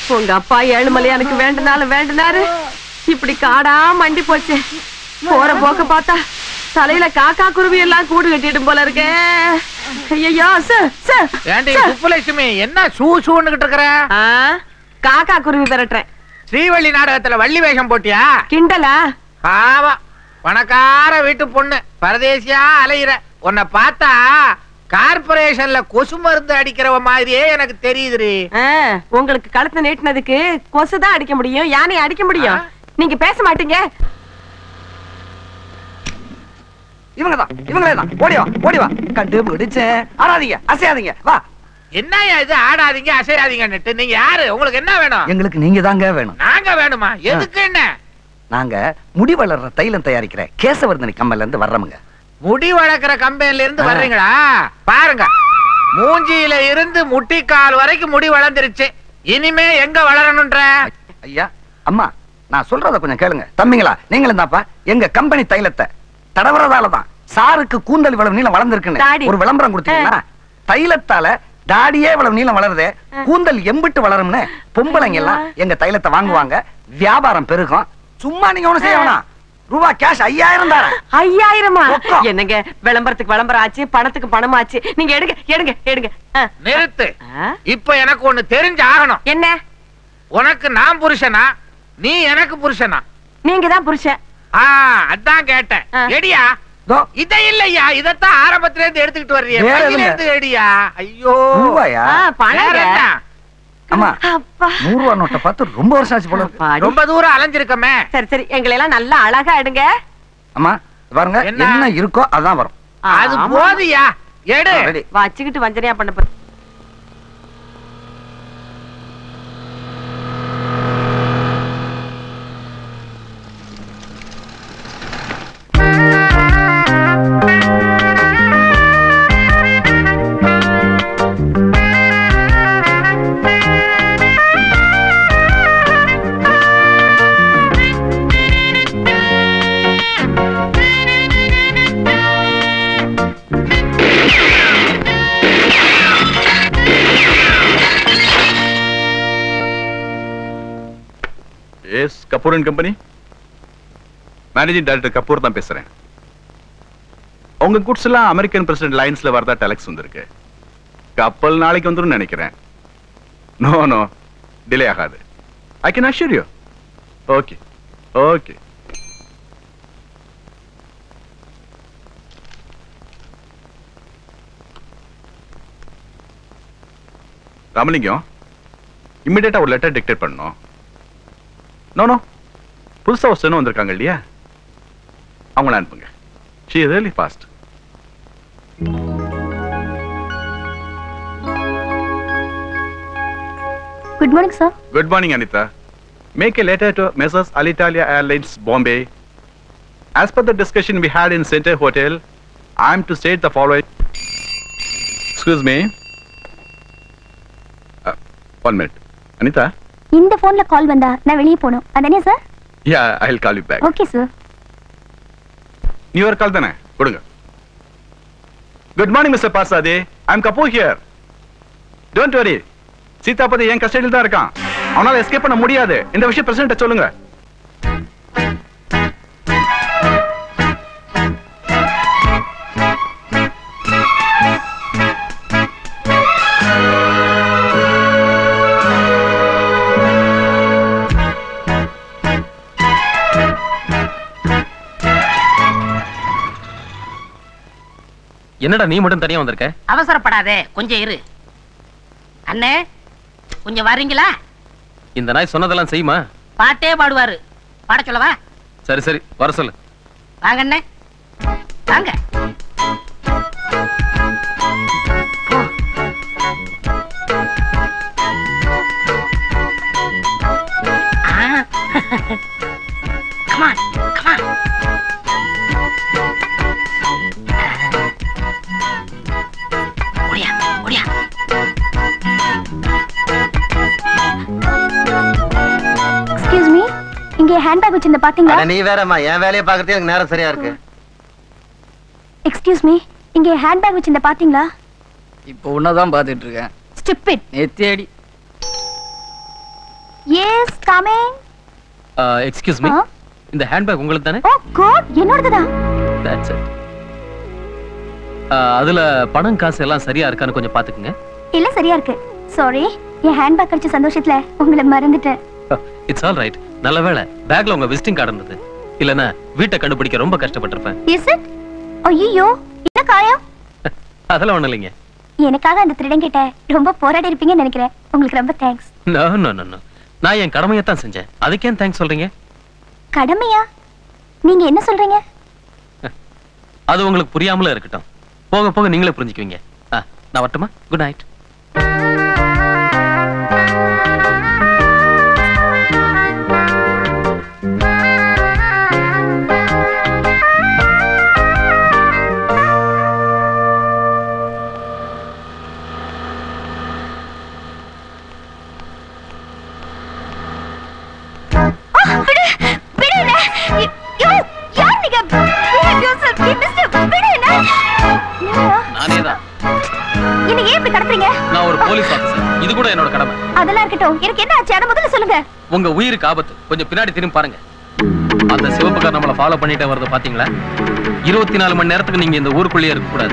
உங்க அப்பா ஏழுமலையானுக்கு வேண்டுனாலும் வேண்டுனாரு இப்படி காடா மண்டி போச்சு போற போக்க பார்த்தா தலையில காக்கா குருவி எல்லாம் கூடு கட்டிடும் போல இருக்கே ஐயோ சார் சார் ஏண்டி சுப்புலட்சுமி என்ன சூ சூன்னுகிட்டு இருக்கிற காக்கா குருவி விரட்டுறேன் ஸ்ரீவள்ளி நாடகத்துல வள்ளி வேஷம் போட்டியா கிண்டலா பாவா பணக்கார வீட்டு பொண்ணு பரதேசியா அலையிற உன்னை பார்த்தா கார்பரேஷன்ல கொசு மருந்து அடிக்கிறவ மாதிரியே எனக்கு தெரியுதுரி ஆ, உங்களுக்கு கழுத்து நீட்டினதுக்கு கொசு தான் அடிக்க முடியும் யானையை அடிக்க முடியும் நீங்க பேச மாட்டீங்க இவங்க தான் இவங்களே தான் ஓடி வா ஓடி வா கண்டு பிடிச்சேன் ஆடாதீங்க அசையாதீங்க வா என்னய்யா இது ஆடாதீங்க அசையாதீங்கன்னுட்டு நீங்க யாரு உங்களுக்கு என்ன வேணும் எங்களுக்கு நீங்க தாங்க வேணும் நாங்க வேணுமா எதுக்கு என்ன நாங்க முடி வளர்ற தைலம் தயாரிக்கிற கேசவர்தனி கம்மல்ல இருந்து வர்றோமுங்க முடி வளர்க்கிற கம்பெனில இருந்து ஆ. வர்றீங்களா பாருங்க மூஞ்சியில இருந்து முட்டிக்கால் வரைக்கும் முடி வளர்ந்துருச்சு இனிமே எங்க வளரணும்ன்ற ஐயா அம்மா நான் சொல்றத கொஞ்சம் கேளுங்க தம்பிங்களா நீங்களும் தான்ப்பா எங்க கம்பெனி தைலத்தை தடவறதால தான் சாருக்கு கூந்தல் இவ்வளவு நீளம் தாடி. வளர்ந்துருக்குன்னு ஒரு விளம்பரம் கொடுத்தீங்கன்னா தைலத்தால தாடியே இவ்வளவு நீளம் வளருதே கூந்தல் எம்பிட்டு வளரும்னு பொம்பளைங்க எல்லாம் எங்க தைலத்தை வாங்குவாங்க வியாபாரம் பெருகும் சும்மா நீங்க ஒண்ணு செய்ய வேணாம் ரூபா கேஷ் ஐயாயிரம் தரேன் ஐயாயிரமா ரொக்கம். என்னங்க விளம்பரத்துக்கு விளம்பரம் ஆச்சு பணத்துக்கு பணம் ஆச்சு நீங்க எடுங்க எடுங்க எடுங்க ஆ. நிறுத்து ஆ? இப்ப எனக்கு ஒண்ணு தெரிஞ்சு ஆகணும் என்ன உனக்கு நான் புருஷனா நீ எனக்கு புருஷனா நீங்க தான் புருஷன் ஆ அதான் கேட்டேன் ஆ. எடியா தோ, இத இல்லையா இதத்தான் ஆரம்பத்துல இருந்து எடுத்துக்கிட்டு வர்றியே வேற பையில எதுங்க? இருந்து எடியா ஐயோ ரூபாயா ஆ, வேற பணங்க என்ன? அம்மா அப்பா நூறு ரூபா நோட்டை பார்த்து ரொம்ப வருஷம் ஆச்சு போல இருக்கு. அப்பாடி. ரொம்ப தூரம் அலைஞ்சிருக்கமே சரி சரி எங்களை எல்லாம் நல்லா அழகா எடுங்க அம்மா பாருங்க என்ன? என்ன இருக்கோ அதான் வரும் அது ஆமா. போதியா எடு ரெடி வச்சுக்கிட்டு வஞ்சனையா பண்ண போற S Kapoor and company managing director Kapoor தான் பேசுறேன் உங்க குட்ஸ் எல்லாம் அமெரிக்கன் பிரசிடென்ட் லைன்ஸ்ல வரதா டெலக்ஸ் வந்திருக்கு கப்பல் நாளைக்கு வந்துரும் நினைக்கிறேன் நோ நோ டிலே ஆகாது I can assure you okay okay Ramalingam இம்மிடியேட்டா ஒரு லெட்டர் டிக்டேட் பண்ணணும் நோ நோ புதுசா ஒரு ஸ்டெனோ வந்திருக்காங்க இல்லையா அவங்கள அனுப்புங்க she really fast good morning sir good morning Anita make a letter to messrs Alitalia Airlines Bombay. As per the discussion we had in Center Hotel, I am to state the following. Excuse me. Uh, one minute. Anita? இந்த போன்ல கால் வந்தா நான் வெளியே போகணும் அதானே sir Yeah, I'll call you back. Okay sir new year call தானே கொடுங்க good morning mister பாசாதி I am Kapoor here don't worry Seethapathi என் கஸ்டடியில் தான் இருக்கான் அவனால எஸ்கேப் பண்ண முடியாது இந்த விஷயம் பிரசிடென்ட் சொல்லுங்க என்னடா நீ மட்டும் தனியா வந்திருக்க அவசரப்படாதே கொஞ்சம் இரு அண்ணே கொஞ்சம் வர்றீங்களா இந்த நாய் சொன்னதெல்லாம் செய்யுமா பாட்டே பாடுவாரு பாட சொல்லவா சரி சரி வர சொல்லு வாங்க அண்ணே வாங்க ஆ. Come on, come on. ஓடியா, ஓடியா. எக்ஸ்கியூஸ் மீ இங்க ஹேண்ட்பேக் வச்சிருந்த பாத்தீங்களா அட நீ வேறம்மா என் வேலையை பாக்குறதே எனக்கு நேரம் சரியா இருக்கு எக்ஸ்கியூஸ் மீ இங்க ஹேண்ட்பேக் வச்சிருந்த பாத்தீங்களா இப்போ உன்னதான் பார்த்துட்டு இருக்கேன் ஸ்டூபிட் நேத்தி அடி கமிங் எக்ஸ்கியூஸ் மீ ஆ? இந்த ஹேண்ட்பேக் உங்களுக்கு தானே ஓ காட் என்னோடதுதான் That's it. அதுல பணம் காசு எல்லாம் சரியா இருக்கான்னு கொஞ்சம் பாத்துக்குங்க இல்ல சரியா இருக்கு சாரி என் ஹேண்ட்பேக் கிடைச்ச சந்தோஷத்துல உங்களை மறந்துட்டேன் இட்ஸ் ஆல் ரைட் நல்ல வேளை பேக்ல உங்க விசிட்டிங் கார்டு இருந்தது இல்லனா வீட்டை கண்டுபிடிக்க ரொம்ப கஷ்டப்பட்டிருப்பேன் இஸ் இட் ஐயோ என்ன காயம் அதெல்லாம் ஒண்ணு இல்லைங்க எனக்காக அந்த திருடன் கிட்ட ரொம்ப போராடி இருப்பீங்கன்னு நினைக்கிறேன் உங்களுக்கு ரொம்ப thanks no no no no நான் என் கடமையை தான் செஞ்சேன் அதுக்கே தேங்க்ஸ் சொல்றீங்க கடமையா நீங்க என்ன சொல்றீங்க அது உங்களுக்கு புரியாமல இருக்கட்டும் போக போக நீங்களே புரிஞ்சுக்குவீங்க ஆ, நான் வரட்டுமா குட் நைட் விடு விடு என்ன ஐ- யோ யார் நீங்க Behave yourself, be mister. விடு என்ன என்னடா? நானே தான் என்னை ஏன் இப்படி கடத்துறீங்க நான் ஒரு போலீஸ் ஆபீசர் இது கூட என்னோட கடமை அதெல்லாம் இருக்கட்டும் எனக்கு என்ன ஆச்சு அதை முதல்ல சொல்லுங்க உங்க உயிருக்கு ஆபத்து கொஞ்சம் பின்னாடி திரும்பி பாருங்க அந்த சிவப்புக்கார் நம்மள ஃபாலோ பண்ணிட்டே வரது பாத்தீங்களா இருபத்தி நாலு மணி நேரத்துக்கு நீங்க இந்த ஊருக்குள்ளேயே இருக்க கூடாது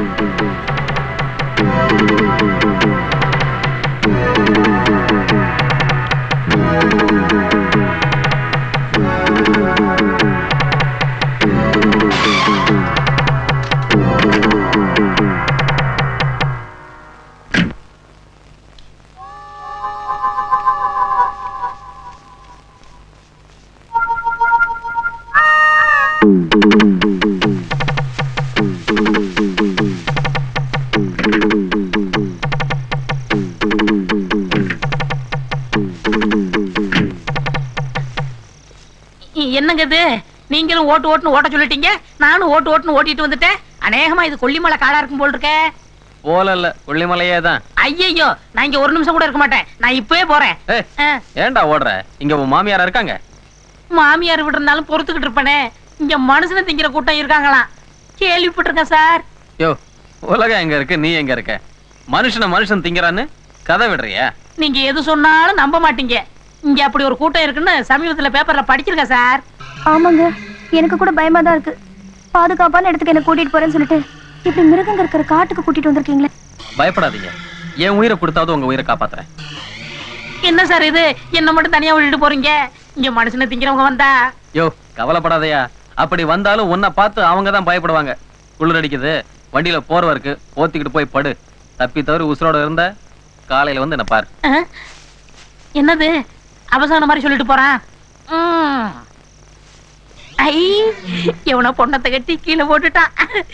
இ- என்னங்க இது நீங்களும் ஓட்டு ஓட்டுன்னு ஓட்ட சொல்லிட்டீங்க நானும் ஓட்டு ஓட்டுன்னு ஓட்டிட்டு வந்துட்டேன் அநேகமா இது கொல்லிமலை காடா இருக்கும் போல் இருக்கே போல இல்ல கொல்லிமலையே தான் ஐயையோ நான் இங்க ஒரு நிமிஷம் கூட இருக்க மாட்டேன் நான் இப்பவே போறேன் ஏய், ஆ, ஏன்டா ஓடுற இங்க உன் மாமியாரா இருக்காங்க மாமியார் விட்டு இருந்தாலும் பொறுத்துக்கிட்டு இருப்பேனே இங்க மனுஷனை திங்கிற கூட்டம் இருக்காங்களாம் கேள்விப்பட்டிருக்கேன் சார் யோ உலகம் எங்க இருக்கு நீ எங்க இருக்க மனுஷனை மனுஷன் திங்கறான்னு கதை விடுறியா நீங்க எது சொன்னாலும் நம்ப மாட்டீங்க இங்க அப்படி ஒரு கூட்டம் இருக்குன்னு சமீபத்துல பேப்பர்ல படிச்சிருக்கேன் சார் ஆமாங்க எனக்கு கூட பயமா தான் இருக்கு பாதுகாப்பான இடத்துக்கு என்ன கூட்டிட்டு போறேன்னு சொல்லிட்டு இப்படி மிருகங்க இருக்கிற காட்டுக்கு கூட்டிட்டு வந்திருக்கீங்களே பயப்படாதீங்க என் உயிரை கொடுத்தாவது உங்க உயிரை காப்பாத்துறேன் என்ன சார் இது என்ன மட்டும் தனியா விட்டுட்டு போறீங்க இங்க மனுஷனை திங்கிறவங்க வந்தா யோ கவலைப்படாதயா அப்படி வந்தாலும் உன்னை பார்த்து அவங்க தான் பயப்படுவாங்க குளிர் அடிக்குது வண்டியில போர்வை இருக்கு போத்திக்கிட்டு போய் படு தப்பி தவறி உசுரோட இருந்த காலையில வந்து என்ன பாரு அஹ், என்னது அவசான மாதிரி சொல்லிட்டு போறான் ம். ஐ எவனோ பொண்ணத்தை கட்டி கீழே போட்டுட்டான்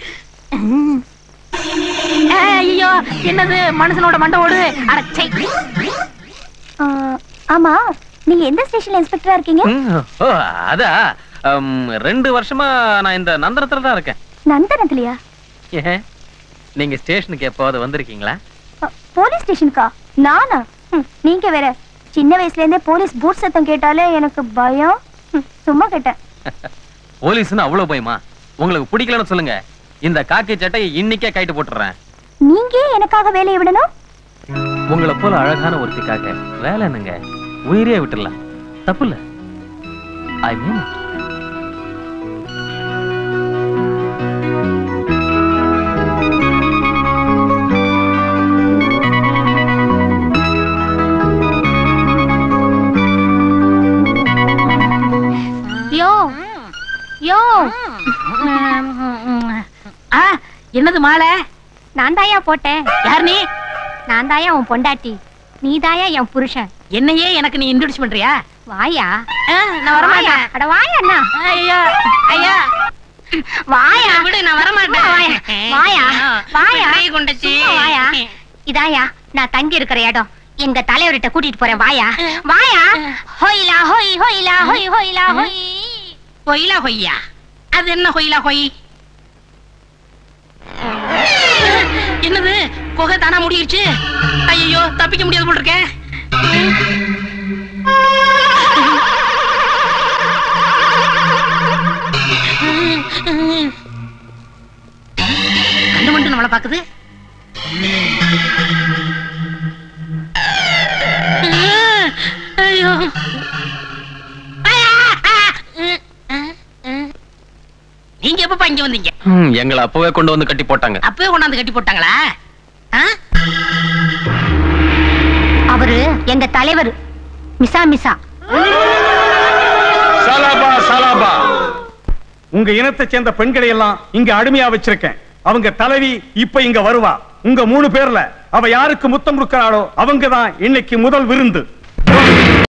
ஏய், ஐயோ என்னது மனுஷனோட மண்டை ஓடுது அடச்சை ஆ, ஆமா நீங்க எந்த ஸ்டேஷன்ல இன்ஸ்பெக்டரா இருக்கீங்க ம், ஓ அதா அம், ரெண்டு வருஷமா நான் இந்த நந்தனத்துல தான் இருக்கேன் நந்தனத்துலயா ஏன் நீங்க ஸ்டேஷனுக்கு எப்போது வந்திருக்கீங்களா அ, போலீஸ் ஸ்டேஷனுக்கா நானா ம், நீங்க வேற சின்ன வயசுல இருந்தே போலீஸ் பூட் சத்தம் கேட்டாலே எனக்கு பயம் ம், சும்மா கேட்டேன் போலீஸ்னு அவ்வளவு பயமா உங்களுக்கு பிடிக்கலன்னு சொல்லுங்க இந்த காக்கி சட்டையை இன்னைக்கே கைட்டு போட்டுறேன் நீங்க ஏன் எனக்காக வேலையை விடணும் உங்களை போல அழகான ஒருத்திக்காக வேலை என்னங்க உயிரே விட்டுறலாம் தப்பு இல்ல ஐ மீன் யோ யோ ஆ என்னது மாலை நான் தாயா போட்டேன் யார் நீ நான் தாயா உன் பொண்டாட்டி நீ தாயா என் புருஷன் என்னையே எனக்கு நீ இன்ட்ரோடியூஸ் பண்றியா வாயா ஆ, நான் வரமாட்டேன் அட வாயா அண்ணா ஐயா ஐயா வாயா விடு நான் வரமாட்டேன் வாயா வாயா வாயா கை கொண்டுச்சு. சும்மா வாயா இதாயா நான் தங்கி இருக்கிற இடம் எங்க தலைவர்கிட்ட கூட்டிட்டு போறேன் வாயா வாயா ஹொய்லா ஹொய் ஹொய்லா ஹொய் ஹொய்லா ஹொய் கொயிலா கொய்யா அது என்ன கொயிலா கொய் என்னது குகை தானா முடியிருச்சு ஐயோ தப்பிக்க முடியாது போல் இருக்கேன் கண்டு மட்டும் நம்மளை பாக்குது ஐயோ இங்க வந்தீங்க ம், எங்களை அப்பவே கொண்டு வந்து கட்டி போட்டாங்க அப்பவே கொண்டாந்து கட்டி போட்டாங்களா ஆ? அவரு எங்க தலைவர் மிசா மிசா சலாபா சலாபா உங்க இனத்தை சேர்ந்த பெண்களை எல்லாம் இங்க அடிமையா வச்சிருக்கேன் அவங்க தலைவி இப்ப இங்க வருவா உங்க மூணு பேர்ல அவ யாருக்கு முத்தம் கொடுக்கறாளோ அவங்க தான் இன்னைக்கு முதல் விருந்து